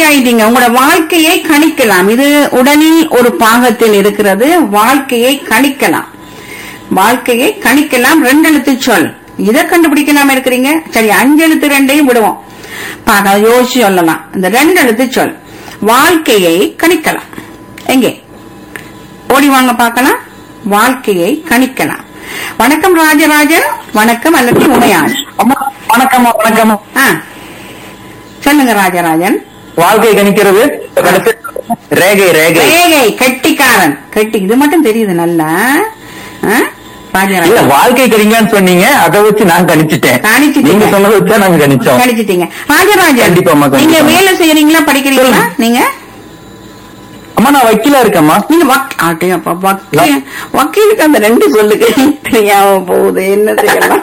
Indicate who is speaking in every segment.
Speaker 1: ஆயிட்டீங்க உங்களோட வாழ்க்கையை கணிக்கலாம் இது உடலில் ஒரு பாகத்தில் இருக்கிறது வாழ்க்கையை கணிக்கலாம் வாழ்க்கையை கணிக்கலாம் ரெண்டு எழுத்து சொல் இதை கண்டுபிடிக்காம இருக்கிறீங்க சரி அஞ்சு எழுத்து ரெண்டையும் விடுவோம் பாக்க யோசிச்சு சொல்லலாம் இந்த ரெண்டு எழுத்து சொல் வாழ்க்கையை கணிக்கலாம் எங்கே ஓடி வாங்க பார்க்கலாம் வாழ்க்கையை கணிக்கலாம் வணக்கம் ராஜராஜன் வணக்கம் அல்லது உமையாள்
Speaker 2: அம்மா வணக்கம் வணக்கம்
Speaker 1: ஆ சொல்லுங்க ராஜராஜன்
Speaker 2: வாழ்க்கை கணிக்கிறது கடைசி ரேகை ரேகை
Speaker 1: ரேகை கெட்டிக்காரன் கெட்டி இது மட்டும் தெரியுது நல்லா ஆ?
Speaker 2: இல்ல
Speaker 1: ராஜராஜன்
Speaker 2: வாழ்க்கை கணிங்கன்னு சொன்னீங்க அதை வச்சு நான் கணிச்சிட்டேன்
Speaker 1: கணிச்சிட்டீங்க.
Speaker 2: நீங்க சொன்னதை வச்சு தான் நாங்க கணிச்சோம்
Speaker 1: கணிச்சிட்டீங்க ராஜராஜன்
Speaker 2: கண்டிப்பாம்மா, கண்டிப்பா.
Speaker 1: நீங்க வேலை செய்யறீங்களா படிக்கிறீங்களா
Speaker 2: சொல்லுங்க.
Speaker 1: நீங்க
Speaker 2: அம்மா நான் வக்கீலா இருக்கேம்மா
Speaker 1: நீங்க வக் ஆட்டே அப்பா வக்கீல் வக்கீலுக்கு அந்த ரெண்டு சொல்லுங்க தெரியாம போகுது என்ன செய்யலாம்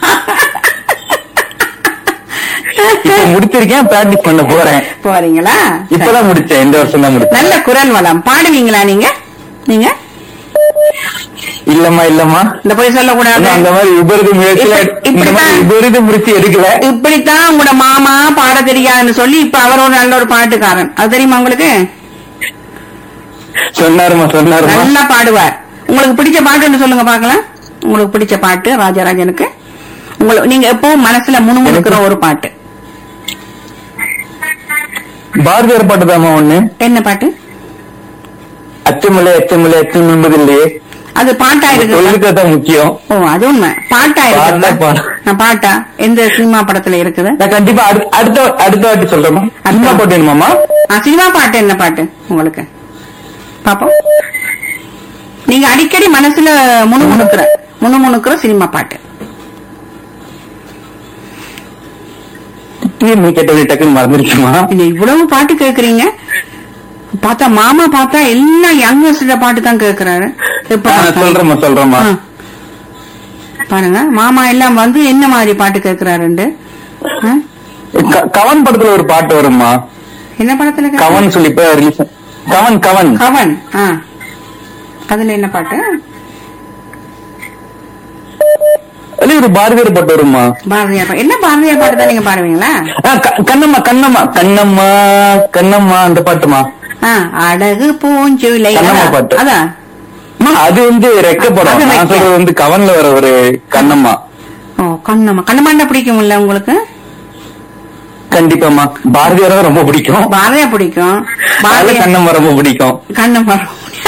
Speaker 2: இப்ப முடிச்சிருக்கேன் பிராக்டிஸ் பண்ண போறேன்
Speaker 1: போறீங்களா
Speaker 2: இப்பதான் முடிச்சேன் இந்த வருஷம் தான் முடிச்சேன்
Speaker 1: நல்ல குரல் வளம் பாடுவீங்களா நீங்க நீங்க
Speaker 2: இல்லம்மா இல்லம்மா
Speaker 1: இந்த போய் சொல்லக்கூடாது
Speaker 2: இன்னும் அந்த மாதிரி விபரீத முயற்சியில
Speaker 1: இப்ப-
Speaker 2: இந்த மாதிரி
Speaker 1: இப்படித்தான்.
Speaker 2: விபரீத முயற்சி எடுக்கல
Speaker 1: இப்படித்தான் உங்களோட மாமா பாட தெரியாதுன்னு சொல்லி இப்ப அவர் ஒரு நல்ல ஒரு பாட்டுக்காரன் அது தெரியுமா உங்களுக்கு
Speaker 2: சொன்னாருமா சொன்னாருமா
Speaker 1: நல்லா பாடுவார் உங்களுக்கு பிடிச்ச பாட்டுன்னு சொல்லுங்க பாக்கலாம் உங்களுக்கு பிடிச்ச பாட்டு ராஜராஜனுக்கு உங்களுக்கு நீங்க எப்பவும் மனசுல முணுமுணுக்கிற ஒரு பாட்டு
Speaker 2: பாரதியார் பாட்டுதாம்மா ஒண்ணு
Speaker 1: என்ன பாட்டு
Speaker 2: அச்சமில்லை அச்சமில்லை அச்சம் என்பது இல்லையே
Speaker 1: அது பாட்டா இருக்கு
Speaker 2: தொழிலுக்கு தான் முக்கியம்
Speaker 1: ஓ அது உண்மை பாட்டா
Speaker 2: பாட்டா,
Speaker 1: இருக்கு
Speaker 2: பாட்டா.
Speaker 1: பாட்டா எந்த சினிமா படத்துல இருக்குது
Speaker 2: நான் கண்டிப்பா அடுத்த- அடுத்த அடுத்த வாட்டி சொல்றேம்மா சினிமா பாட்டு வேணுமாம்மா
Speaker 1: ஆ, சினிமா பாட்டு என்ன பாட்டு உங்களுக்கு பாப்போம் நீங்க அடிக்கடி மனசுல முணுமுணுக்கிற முணுமுணுக்கிற சினிமா பாட்டு
Speaker 2: நீ கேட்டது டக்குன்னு மறந்துருச்சுமா
Speaker 1: நீங்க இவ்வளவு பாட்டு கேக்குறீங்க பார்த்தா மாமா பார்த்தா எல்லாம் யங்ஸ்ட பாட்டு தான் கேக்குறாரு எப்ப பார்த்தாலும்.
Speaker 2: சொல்றேம்மா சொல்றேம்மா
Speaker 1: ஆ. பாருங்க மாமா எல்லாம் வந்து என்ன மாதிரி பாட்டு கேக்குறாருண்டு ஆ?
Speaker 2: க- கவன் படத்துல ஒரு பாட்டு வரும்மா
Speaker 1: என்ன படத்துல கேக்குறாரு?
Speaker 2: கவன் சொல்லி இப்ப ரிலீஸ் கவன் கவன்
Speaker 1: கவன் ஆ அதுல என்ன பாட்டு
Speaker 2: அதுல ஒரு பாரதியார் பாட்டு வரும்மா
Speaker 1: பாரதியார் பாட்டு என்ன பாரதியார் பாட்டு தான் நீங்க பாடுவீங்களா
Speaker 2: ஆ, க- கண்ணம்மா கண்ணம்மா கண்ணம்மா கண்ணம்மா அந்த பாட்டுமா
Speaker 1: ஆ, அழகு பூஞ்சுலை
Speaker 2: கண்ணம்மா
Speaker 1: அதான்,
Speaker 2: பாட்டு.
Speaker 1: அதான்
Speaker 2: அம்மா, அது வந்து ரெக்க
Speaker 1: அது
Speaker 2: படம் நான்
Speaker 1: ரெக்க.
Speaker 2: சொல்றது வந்து கவன்ல வர ஒரு கண்ணம்மா
Speaker 1: ஓ கண்ணம்மா கண்ணம்மாண்டா பிடிக்கும்ல உங்களுக்கு
Speaker 2: கண்டிப்பாம்மா பாரதியார் தான் ரொம்ப பிடிக்கும்
Speaker 1: பாரதியா பிடிக்கும்
Speaker 2: அதனால
Speaker 1: பாரதியா
Speaker 2: கண்ணம்மா ரொம்ப பிடிக்கும்
Speaker 1: கண்ணம்மா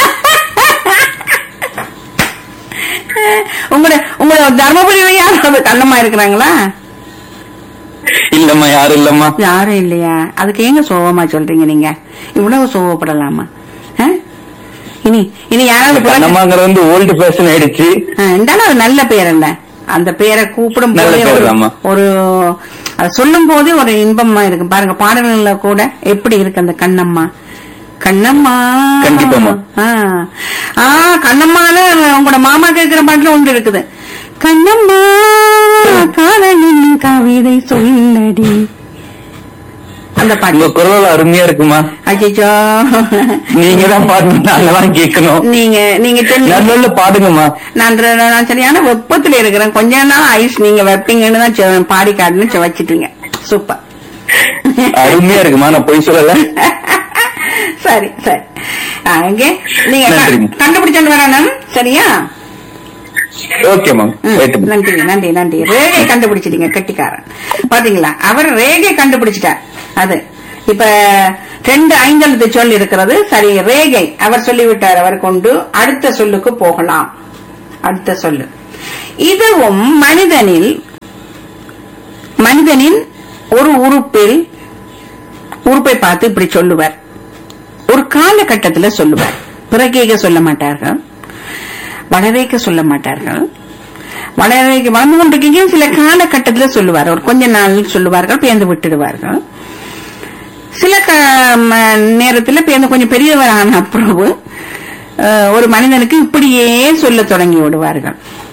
Speaker 1: உங்களோட உங்களோட தர்மபுரியில யாராவது கண்ணம்மா இருக்கிறாங்களா
Speaker 2: இல்லம்மா யாரும் இல்லம்மா
Speaker 1: யாரும் இல்லையா அதுக்கு ஏங்க சோகமா சொல்றீங்க நீங்க இவ்வளவு சோகப்படலாமா ஆ? இனி இனி யாராவது பிறகு-
Speaker 2: கண்ணம்மாங்கிறது வந்து ஓல்டு ஃபேஷன் ஆயிடுச்சு
Speaker 1: ஆ, இருந்தாலும் அது நல்ல பேர் என்ன அந்த பேரை கூப்பிடும்
Speaker 2: நல்ல
Speaker 1: போதே
Speaker 2: பேர்
Speaker 1: ஒரு-
Speaker 2: தாம்மா.
Speaker 1: ஒரு அது சொல்லும் போதே ஒரு இன்பமா இருக்கு பாருங்க பாடல்கள்ல கூட எப்படி இருக்கு அந்த கண்ணம்மா கண்ணம்மா
Speaker 2: கண்டிப்பாம்மா.
Speaker 1: ஆ. ஆ கண்ணம்மால உங்களோட மாமா கேட்கிற பாட்டுல ஒன்று இருக்குது கண்ணம்மா காதலின் கவிதை சொல்லடி அந்த
Speaker 2: உங்க
Speaker 1: பாட்டு
Speaker 2: குரல் அருமையா இருக்குமா
Speaker 1: அச்சோ
Speaker 2: நீங்க தான் பாடணும் நாங்கெல்லாம் கேட்கணும்
Speaker 1: நீங்க நீங்க தென்-
Speaker 2: நல்ல பாடுங்கம்மா
Speaker 1: நான் ர- நான் சரியான வெப்பத்துல இருக்கிறேன் கொஞ்ச நாள் ஐஸ் நீங்க வைப்பீங்கன்னு தான் செ- பாடி காட்டுன்னு செ- வச்சிட்டீங்க சூப்பர்
Speaker 2: அருமையா இருக்குமா நான் பொய் சொல்லல
Speaker 1: சரி சரி ஆ, இங்கே நீங்க க-
Speaker 2: நன்றிங்க.
Speaker 1: கண்டுபிடிச்சிட்டு வரணும் சரியா
Speaker 2: ஓகே மேம்
Speaker 1: ம்,
Speaker 2: ரைட்டு
Speaker 1: நன்றி நன்றி நன்றி ரேகை கண்டுபிடிச்சிட்டீங்க கெட்டிக்காரன் பாத்தீங்களா அவர் ரேகை கண்டுபிடிச்சிட்டார் அது இப்ப ரெண்டு ஐந்தெழுத்து சொல் இருக்கிறது சரி ரேகை அவர் சொல்லிவிட்டார் அவர் கொண்டு அடுத்த சொல்லுக்கு போகலாம் அடுத்த சொல்லு இதுவும் மனிதனில் மனிதனின் ஒரு உறுப்பில் உறுப்பை பார்த்து இப்படி சொல்லுவார் ஒரு காலகட்டத்தில் சொல்லுவார் பிறகேக சொல்ல மாட்டார்கள் வளரேக்க சொல்ல மாட்டார்கள் வளரேக்க வளர்ந்து கொண்டிருக்கீங்க சில காலகட்டத்தில் சொல்லுவார் ஒரு கொஞ்ச நாள் சொல்லுவார்கள் பேர்ந்து விட்டுடுவார்கள் சில க- ம- நேரத்துல பேர்ந்து கொஞ்சம் பெரியவர் ஆன பிறகு அஹ், ஒரு மனிதனுக்கு இப்படியே சொல்ல தொடங்கி விடுவார்கள்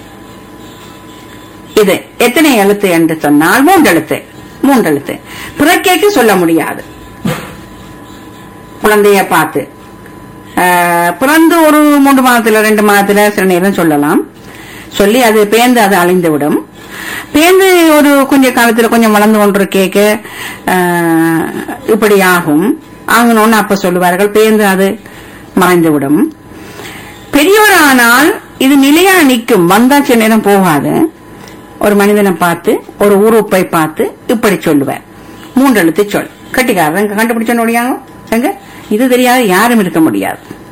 Speaker 1: இது எத்தனை எழுத்து என்று சொன்னால் மூன்று எழுத்து மூன்று எழுத்து பிறக்கேக்கு சொல்ல முடியாது குழந்தைய பார்த்து ஆஹ், பிறந்து ஒரு மூன்று மாதத்துல ரெண்டு மாதத்துல சில நேரம் சொல்லலாம் சொல்லி அது பேர்ந்து அது அழிந்து விடும் பேர்ந்து ஒரு கொஞ்ச காலத்துல கொஞ்சம் வளர்ந்து கொண்டு கேட்க இப்படி ஆகும் ஆகணும்னு அப்ப சொல்லுவார்கள் பேர்ந்து அது மறைந்துவிடும் பெரியோரானால் இது நிலையா நிற்கும் வந்தாச்சு நேரம் போகாது ஒரு மனிதனை பார்த்து ஒரு உறுப்பை பார்த்து இப்படி சொல்லுவார் மூன்று எழுத்து சொல் கட்டிக்காரன் கண்டுபிடிச்ச முடியாங்க எங்க இது தெரியாத யாரும் இருக்க முடியாது